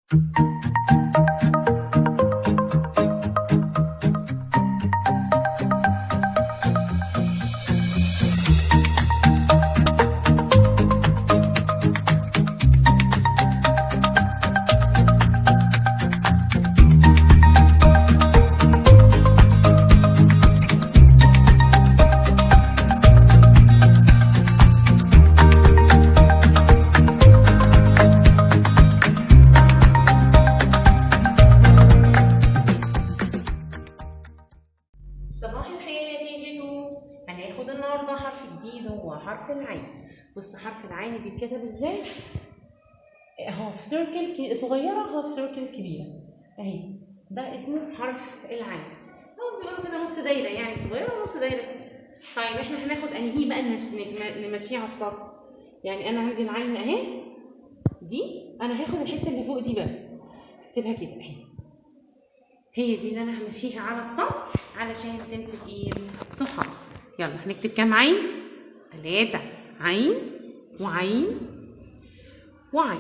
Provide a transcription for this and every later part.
صباح الخير يا كي جي 2 هناخد النهارده حرف جديد وهو حرف العين بص حرف العين بيتكتب ازاي هاف سيركل صغيره هاف سيركل كبيره اهي ده اسمه حرف العين او بيقولوا كده نص دايره يعني صغيره ونص دايره طيب احنا هناخد انهي بقى نمش- نم- نمشيها على السطر يعني انا عندي العين اهي دي انا هاخد الحته اللي فوق دي بس اكتبها كده اهي هي دي اللي انا همشيها على السطر علشان تمسك ايه صحاب يلا هنكتب كام عين ثلاثة عين وعين وعين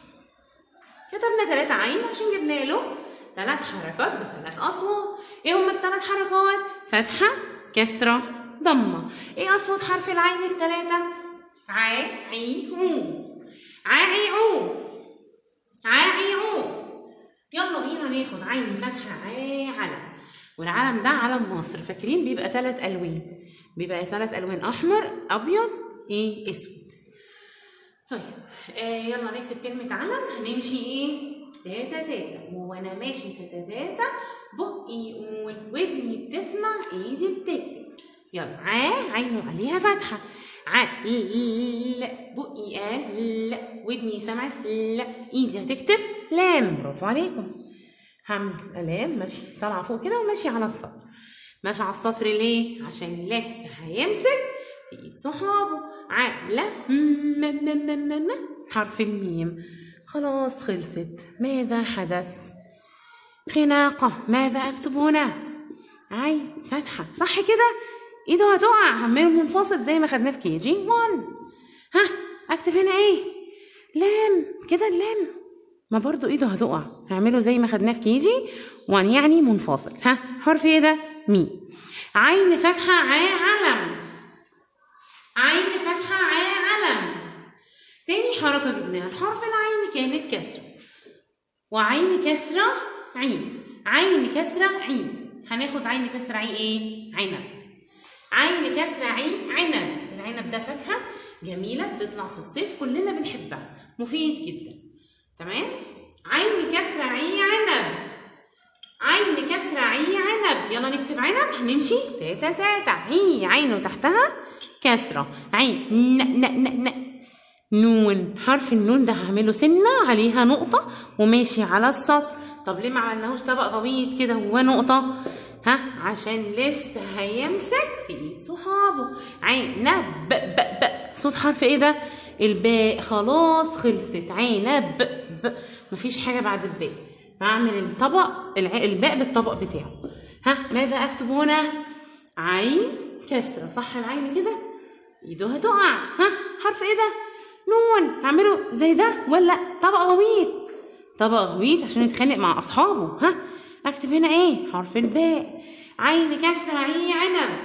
كتبنا ثلاثة عين عشان جبنا له ثلاث حركات بثلاث أصوات ايه هما الثلاث حركات فتحة كسرة ضمة ايه أصوات حرف العين الثلاثة ع عي عو عاعي عو عاعي عو يلا بينا ناخد عين فتحة عا علم والعلم ده علم مصر فاكرين بيبقى ثلاث ألوان بيبقى ثلاث ألوان أحمر أبيض إيه أسود طيب آه يلا نكتب كلمة علم هنمشي إيه تاتا تاتا وأنا ماشي تاتا تاتا بقي يقول ودني بتسمع إيدي بتكتب يلا ع عينه عليها فتحة ع ل بقي قال لا ودني سمعت لا ايدي هتكتب لام برافو عليكم هعمل لام ماشي طالعه فوق كده وماشي على السطر ماشي على السطر ليه عشان لسه هيمسك في ايد صحابه ع لا م م م م م حرف الميم خلاص خلصت ماذا حدث خناقة ماذا أكتب هنا عين فتحة صح كده ايده هتقع هعمله منفصل زي ما خدناه في كي جي 1 ها اكتب هنا ايه لام كده اللام ما برضو ايده هتقع هعمله زي ما خدناه في كي جي 1 يعني منفصل ها حرف ايه ده مي عين فتحة ع علم عين فتحة ع علم تاني حركة جبناها الحرف العين كانت كسرة وعين كسرة عين عين كسرة عين هناخد عين كسرة عين ايه عنب عين كسرة عين عنب العنب ده فاكهة جميلة بتطلع في الصيف كلنا بنحبها مفيد جدا تمام عين كسرة عين عنب عين كسرة عين عنب يلا نكتب عنب هنمشي تاتا تاتا عين عين تحتها كسرة عين ن ن ن ن نون حرف النون ده هعمله سنة عليها نقطة وماشي على السطر طب ليه ما عملناهوش طبق غويط كده هو نقطة ها عشان لسه هيمسك في ايد صحابه عين ب ب ب صوت حرف ايه ده الباء خلاص خلصت عين ب ب مفيش حاجة بعد الباء بعمل الطبق الع- الباء بالطبق بتاعه ها ماذا اكتب هنا عين كسرة صح العين كده ايده هتقع ها حرف ايه ده نون هعمله زي ده ولا طبق غويط طبق غويط عشان يتخانق مع اصحابه ها اكتب هنا ايه حرف الباء عين كسرة عين عنب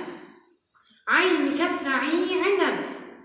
عين كسرة عين عنب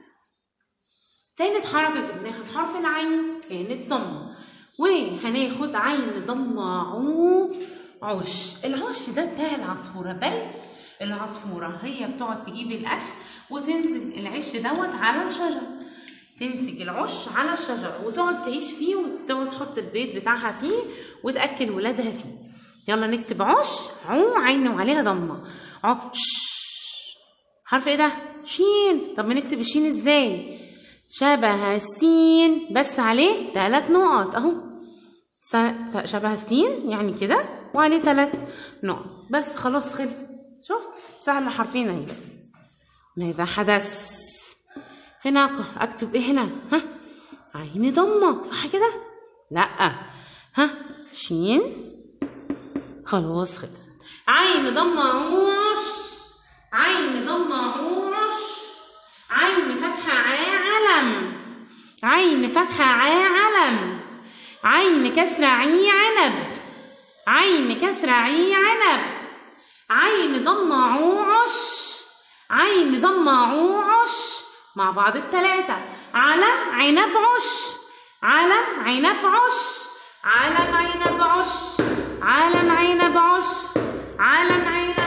تالت حركة جبناها الحرف العين كانت ضمة وهناخد عين ضمة عو عش العش ده بتاع العصفورة بل العصفورة هي بتقعد تجيب القش وتنزل العش دوت على الشجر تمسك العش على الشجر وتقعد تعيش فيه وتقعد تحط البيض بتاعها فيه وتأكل ولادها فيه يلا نكتب عش عو عين وعليها ضمة عش حرف ايه ده شين طب ما نكتب الشين ازاي شبه السين بس عليه ثلاث نقط اهو س- شبه السين يعني كده وعليه ثلاث نقط بس خلاص خلص شفت سهل حرفين اهي بس ماذا حدث خناقة اكتب ايه هنا ها عيني ضمة صح كده لا ها شين خلاص خلصت عين ضمة عوش عين ضمة عوش عين فتحة ع علم عين فتحة ع علم عين كسر عي عنب عين كسر عي عنب عين ضم عو عش عين ضم عو عش مع بعض التلاتة علم عنب عش علم عنب عش علم عنب عش علم عنب عش علم عنب